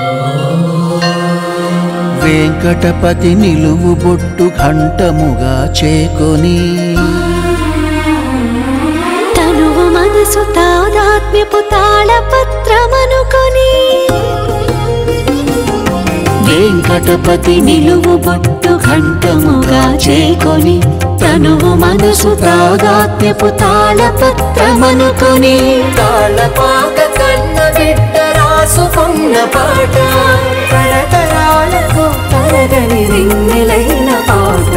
వెంకటపతి నిలువు బొట్టు ఘంటముగా చేకొని తనువు మనసు తాదాత్మ్యపు తాళపత్రమనుకొని వెంకటపతి నిలువు బొట్టు ఘంటముగా చేకొని తనువు మనసు తాదాత్మ్యపు తాళపత్రమనుకొని తాళపాక కన్న బిడ్డ రాసుకున్న పాట తరతరాలకు తరగని రింగిలైన పాట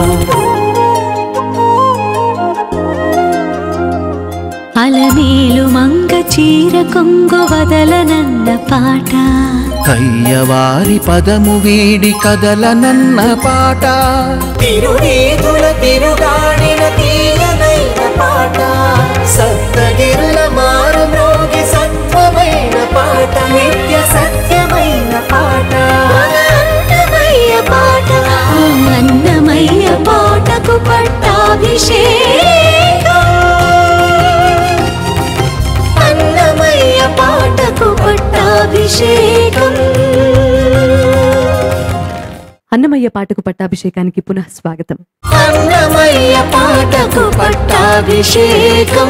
అలమేలు మంగ చీర కొంగు వదలనన్న పాట కయ్యవారి పదము వీడి కదలనన్న పాట తిరునీతుల తిరుగాడిన తీయనైన పాట సప్తగిరుల మారు మ్రోగి సత్వమైన పాట నిత్య సత్యమైన పాట అన్నమయ్య పాట ఆ అన్నమయ్య పాటకు పట్టాభిషేకం అన్నమయ్య పాటకు పట్టాభిషేకం అన్నమయ్య పాటకు పట్టాభిషేకానికి పునః స్వాగతం అన్నమయ్య పాటకు పట్టాభిషేకం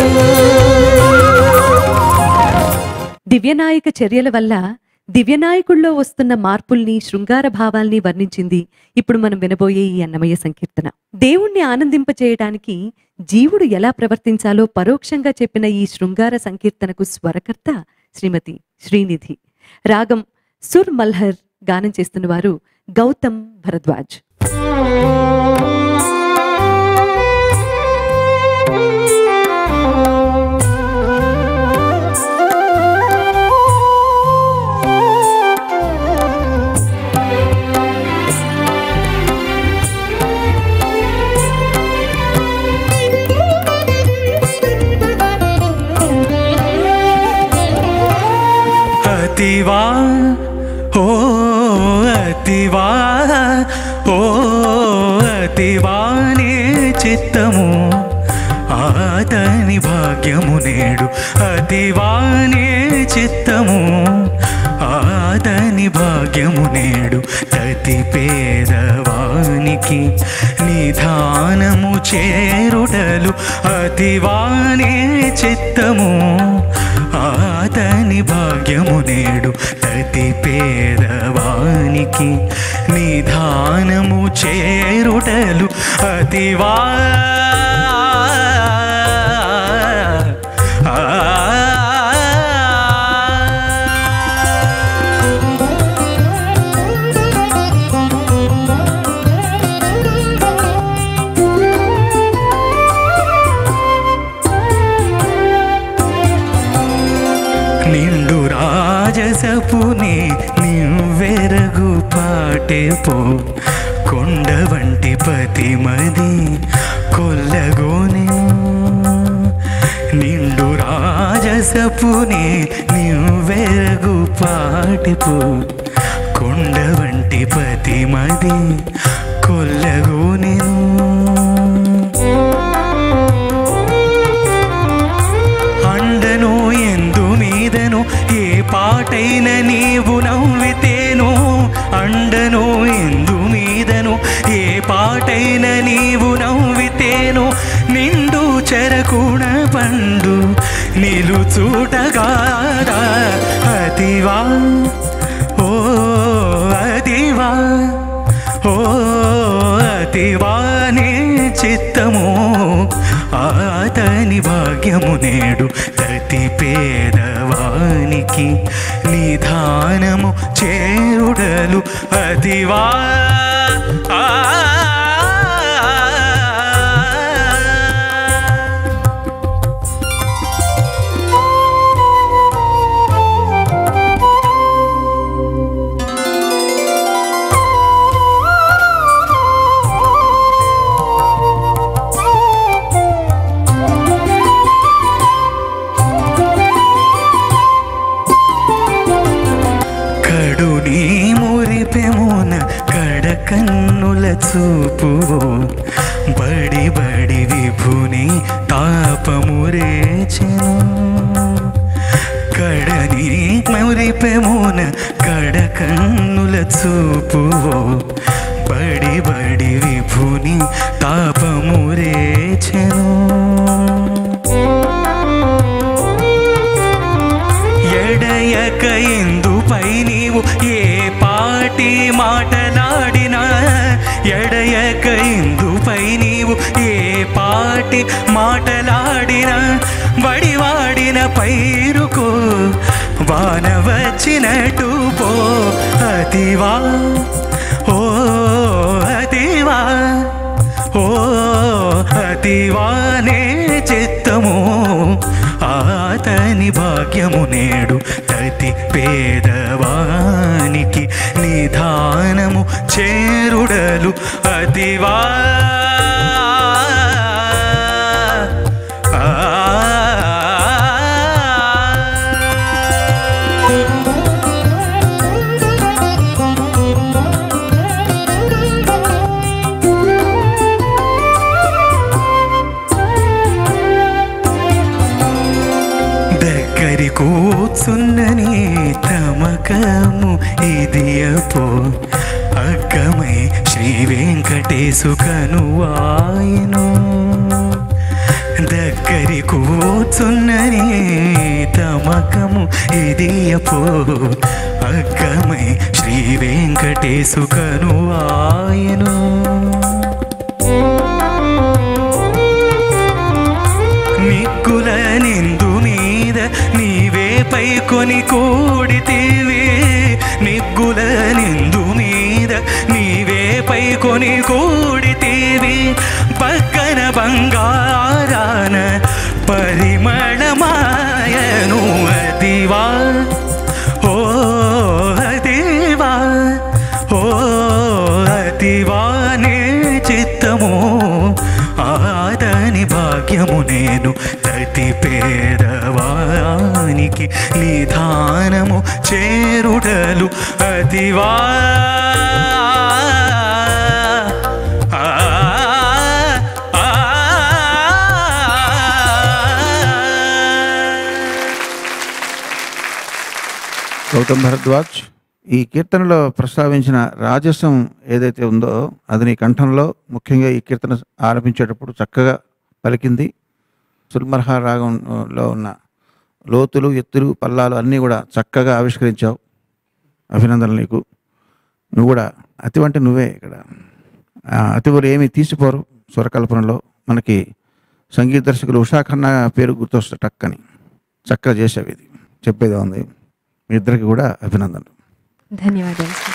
దివ్యనాయక చర్యల వల్ల దివ్యనాయకుల్లో వస్తున్న మార్పుల్ని శృంగార భావాల్ని వర్ణించింది ఇప్పుడు మనం వినబోయే ఈ అన్నమయ్య సంకీర్తన దేవుణ్ణి ఆనందింపచేయడానికి జీవుడు ఎలా ప్రవర్తించాలో పరోక్షంగా చెప్పిన ఈ శృంగార సంకీర్తనకు స్వరకర్త శ్రీమతి శ్రీనిధి రాగం సుర్ మల్హర్ గానం చేస్తున్న వారు గౌతమ్ భరద్వాజ్ అతివా ఓ అతివా ఓ అతివానే చిత్తము ఆతని భాగ్యము నేడు అతివానే చిత్తము ఆతని భాగ్యము నేడు తతి పేదవానికి నిధానము చేరుటలు అతివానే చిత్తము ఆతని భాగ్యము నేడు ప్రతి పేదవానికి నిధానము చేరుటలు అతివా నిండు రాజసపుని నివ్వెరగు పాటేపో కొండ వంటి పతిమది కొల్లగోని నిండు రాజసపుని నివ్వెరగు పాటిపో కొండ వంటి పతిమది కొల్లగోనెను అండను ఎందు మీదను ఏ పాటైన నీవు నవ్వితేను అండను ఎందు మీదను ఏ పాటైన నీవు నవ్వితేను నిండు చెరకుణ పండు నిలుచూటగాదా అతివా ఓ అతివా ఓ అతివానే చిత్తము ఆతని భాగ్యము నేడు ప్రతి పేదవానికి నిధానము చేరుడలు అతివా ఆ కడుని మురిపెమున కడకన్నుల చూపువో బడి బడి విభుని తాపమురేచెను కడని మురిపెమున కడకన్నుల చూపువో బడి బడి విభుని తాపమురేచెను ఎడయక ఇందుపై నీవు ఏ పాటి మాటలాడినా ఎడయక ఇందుపై నీవు ఏ పాటి మాటలాడినా వడివాడిన పైరుకో వాన వచ్చినట్టు పో అతివా ఓ అతివా ఓ అతివానే చిత్తము ఆతని భాగ్యము నేడు ప్రతి పేదవానికి నిధానము చేరుడలు అతివా దగ్గరి కూర్చున్నని తమకము ఇది అపో అగ్గమై శ్రీ వెంకటేశు కనువాయను దగ్గరి కూర్చున్నని తమకము ఇది అపో అగ్గమై శ్రీ వెంకటేశు కనువాయను నిక్కుల నిందు మీద నీవే పై కొని కూడితేవే నిగ్గుల నిందు మీద నీవే పై కొని కూడితేవి పక్కన బంగారాన పరిమళమాయను అదివా ఓ అదివా ఓ అతివానే చిత్తము ఆదని భాగ్యము నేను ప్రతి పేదవానికి నిధానము చేరుడలు అతివా ఆ, ఆ, ఆ. గౌతమ్ భరద్వాజ్ ఈ కీర్తనలో ప్రస్తావించిన రాజసం ఏదైతే ఉందో అది నీ కంఠంలో ముఖ్యంగా ఈ కీర్తన ఆరంభించేటప్పుడు చక్కగా పలికింది సుల్మర్హా రాగంలో ఉన్న లోతులు ఎత్తులు పల్లాలు అన్నీ కూడా చక్కగా ఆవిష్కరించావు అభినందనలు నీకు నువ్వు కూడా అతి అంటే నువ్వే ఇక్కడ ఆ, అతివులు ఏమీ తీసిపోరు స్వరకల్పనలో మనకి సంగీత దర్శకులు ఉషా ఖన్నా పేరు గుర్తొస్తా టక్కని చక్కగా చేసావు ఇది చెప్పేది ఉంది మీ ఇద్దరికి కూడా అభినందనలు ధన్యవాదాలు సార్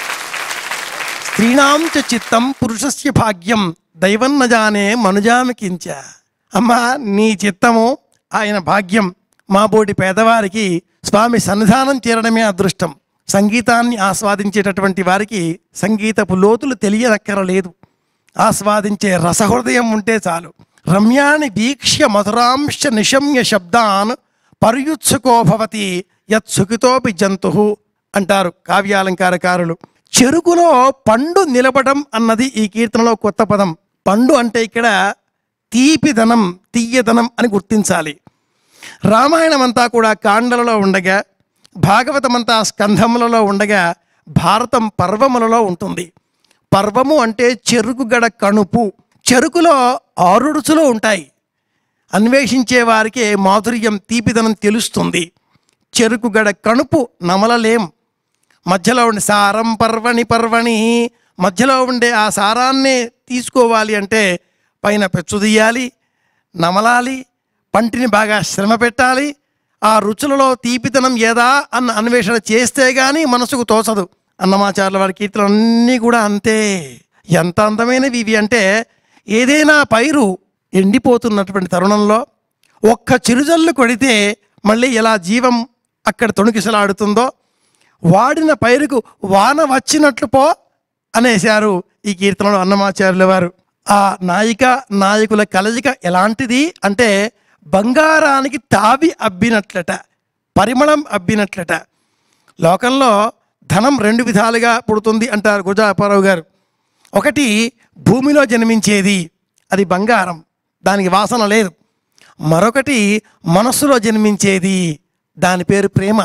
స్త్రీణాం చ చిత్తం పురుషస్య భాగ్యం దైవం న జానే మనుజామి కించ అమ్మా నీ చిత్తము ఆయన భాగ్యం మా బోటి పేదవారికి స్వామి సన్నిధానం చేరడమే అదృష్టం సంగీతాన్ని ఆస్వాదించేటటువంటి వారికి సంగీతపు లోతులు తెలియనక్కరలేదు ఆస్వాదించే రసహృదయం ఉంటే చాలు రమ్యాని వీక్ష్య మధురాంశ నిశమ్య శబ్దాన్ పర్యుత్సుకో భవతి యత్ సుఖితోపి జంతు అంటారు కావ్యాలంకారకారులు చెరుకులో పండు నిలబడం అన్నది ఈ కీర్తనలో కొత్త పదం పండు అంటే ఇక్కడ తీపిదనం తీయదనం అని గుర్తించాలి రామాయణం అంతా కూడా కాండలలో ఉండగా భాగవతమంతా స్కంధములలో ఉండగా భారతం పర్వములలో ఉంటుంది పర్వము అంటే చెరుకు గడ కణుపు చెరుకులో ఆరు రుచులు ఉంటాయి అన్వేషించే వారికి మాధుర్యం తీపిదనం తెలుస్తుంది చెరుకు గడ కణుపు నమలలేం మధ్యలో ఉండే సారం పర్వణి పర్వణి మధ్యలో ఉండే ఆ సారాన్నే తీసుకోవాలి అంటే పైన పెచ్చు తీయాలి నమలాలి పంటిని బాగా శ్రమ పెట్టాలి ఆ రుచులలో తీపితనం ఏదా అన్న అన్వేషణ చేస్తే గాని మనసుకు తోచదు అన్నమాచార్యుల వారి కీర్తనలు అన్నీ కూడా అంతే ఎంత అందమైనవి ఇవి అంటే ఏదైనా పైరు ఎండిపోతున్నటువంటి తరుణంలో ఒక్క చిరుజల్లు కొడితే మళ్ళీ ఎలా జీవం అక్కడ తొణికిసలాడుతుందో వాడిన పైరుకు వాన వచ్చినట్లు పో అనేశారు ఈ కీర్తనలో అన్నమాచార్యుల వారు ఆ నాయిక నాయకుల కలయిక ఎలాంటిది అంటే బంగారానికి తావి అబ్బినట్లట పరిమళం అబ్బినట్లట లోకంలో ధనం రెండు విధాలుగా పుడుతుంది అంటారు గుజా అప్పారావు గారు ఒకటి భూమిలో జన్మించేది అది బంగారం దానికి వాసన లేదు మరొకటి మనస్సులో జన్మించేది దాని పేరు ప్రేమ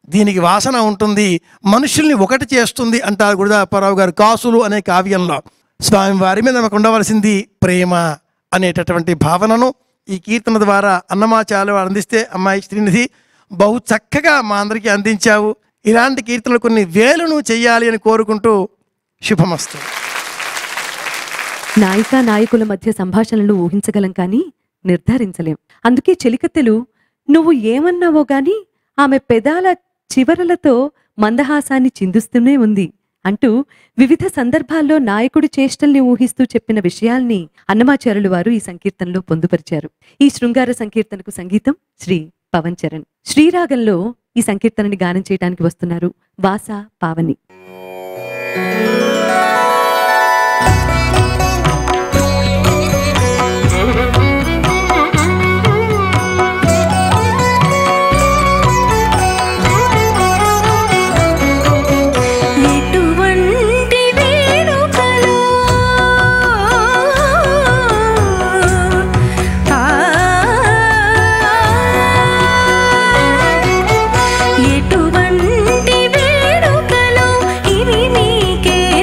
దీనికి వాసన ఉంటుంది మనుషుల్ని ఒకటి చేస్తుంది అంటారు గురుదాపరావు గారు కాసులు అనే కావ్యంలో స్వామివారి మీద మనకు ఉండవలసింది ప్రేమ అనేటటువంటి భావనను ఈ కీర్తన ద్వారా అన్నమాచార్య వారు అందిస్తే అమ్మాయి శ్రీనిధి బహు చక్కగా మా అందరికీ అందించావు ఇలాంటి కీర్తనలు కొన్ని వేలు నువ్వు చెయ్యాలి అని కోరుకుంటూ శుభమస్తు నాయిక నాయకుల మధ్య సంభాషణలు ఊహించగలం కానీ నిర్ధారించలేం అందుకే చెలికత్తెలు నువ్వు ఏమన్నావో గాని ఆమె పెదాల చివరలతో మందహాసాన్ని చిందుస్తూనే ఉంది అంటూ వివిధ సందర్భాల్లో నాయకుడి చేష్టల్ని ఊహిస్తూ చెప్పిన విషయాల్ని అన్నమాచారులు వారు ఈ సంకీర్తనలో పొందుపరిచారు ఈ శృంగార సంకీర్తనకు సంగీతం శ్రీ పవన్ చరణ్ శ్రీరాగంలో ఈ సంకీర్తనని గానం చేయడానికి వస్తున్నారు వాస పావని ఎటువంటి వేడుకలో ఆ ఎటువంటి వేడుకలో ఇవి నీకే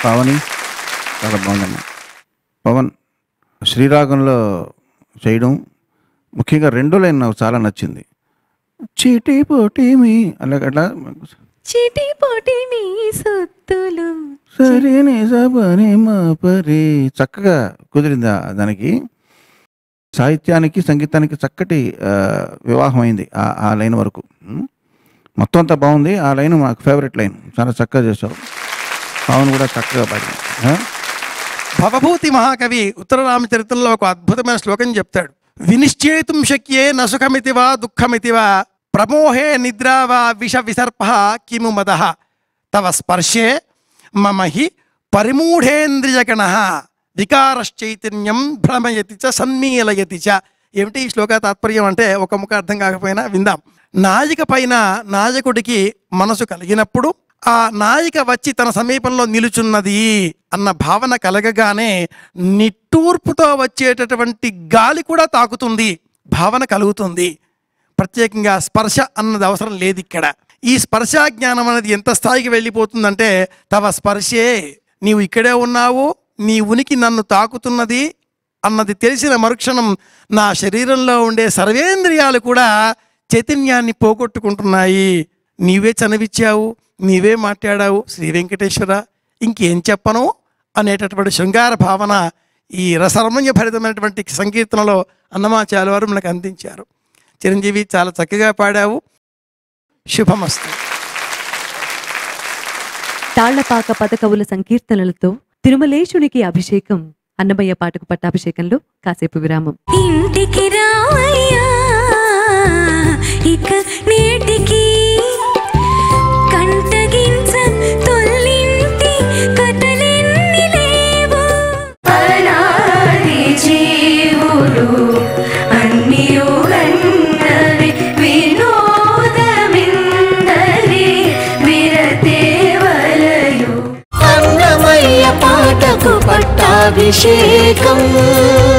పావని చాలా బాగుందమ్మా పవన్ శ్రీరాగంలో చేయడం ముఖ్యంగా రెండో లైన్ నాకు చాలా నచ్చింది చీటీ పోటీ మీ అలా అట్లా చిటి పొటి మీ సొత్తులు సరే నిజాబని మా పరి చక్కగా కుదిరింది ఆ దానికి సాహిత్యానికి సంగీతానికి చక్కటి ఆ, వివాహం అయింది ఆ ఆ లైన్ వరకు ఉమ్. మొత్తం అంతా బాగుంది ఆ లైన్ మాకు ఫేవరెట్ లైన్ చాలా చక్కగా చేశారు పవన్ కూడా చక్కగా పాడింది ఆ? భవభూతి మహాకవి ఉత్తర రామచరిత్రలో ఒక అద్భుతమైన శ్లోకం చెప్తాడు వినిశ్చేతుం శక్యే నసుఖమితివా దుఃఖమితివా ప్రమోహే నిద్రా వా విష విసర్ప కిము మద తవ స్పర్శే మమ హి పరిమూఢేంద్రియగణ వికారశ్చైతన్యం భ్రమయతి చ సన్మీలయతి చ ఏమిటి ఈ శ్లోక తాత్పర్యం అంటే ఒక ముఖ అర్థం కాకపోయినా విందాం నాయిక పైన నాయకుడికి మనసు కలిగినప్పుడు ఆ నాయిక వచ్చి తన సమీపంలో నిలుచున్నది అన్న భావన కలగగానే నిట్టూర్పుతో వచ్చేటటువంటి గాలి కూడా తాకుతుంది భావన కలుగుతుంది ప్రత్యేకంగా స్పర్శ అన్నది అవసరం లేదు ఇక్కడ ఈ స్పర్శ జ్ఞానం అనేది ఎంత స్థాయికి వెళ్ళిపోతుందంటే తవ స్పర్శే నీవు ఇక్కడే ఉన్నావు నీ ఉనికి నన్ను తాకుతున్నది అన్నది తెలిసిన మరుక్షణం నా శరీరంలో ఉండే సర్వేంద్రియాలు కూడా చైతన్యాన్ని పోగొట్టుకుంటున్నాయి నీవే చనివిచ్చావు నీవే మాట్లాడావు శ్రీ వెంకటేశ్వర ఇంకేం చెప్పను అనేటటువంటి శృంగార భావన ఈ రసరమణ్య భరితమైనటువంటి సంకీర్తనలో అన్నమాచార్య వారు మనకు అందించారు చిరంజీవి చాలా చక్కగా పాడావు శుభమస్తు తాళ్లపాక పదకవుల సంకీర్తనలతో తిరుమలేశునికి అభిషేకం అన్నమయ్య పాటకు పట్టాభిషేకంలో కాసేపు విరామం ఇంటికి రావయ్యా ఇక నేటికి కంటగించ తొల్లింటి కథలెన్ని లేవు అనాది జీవులు అన్నియు గన్నవి వినోదమిందరి విరతేవలయు అన్నమయ్య పాటకు పట్టాభిషేకం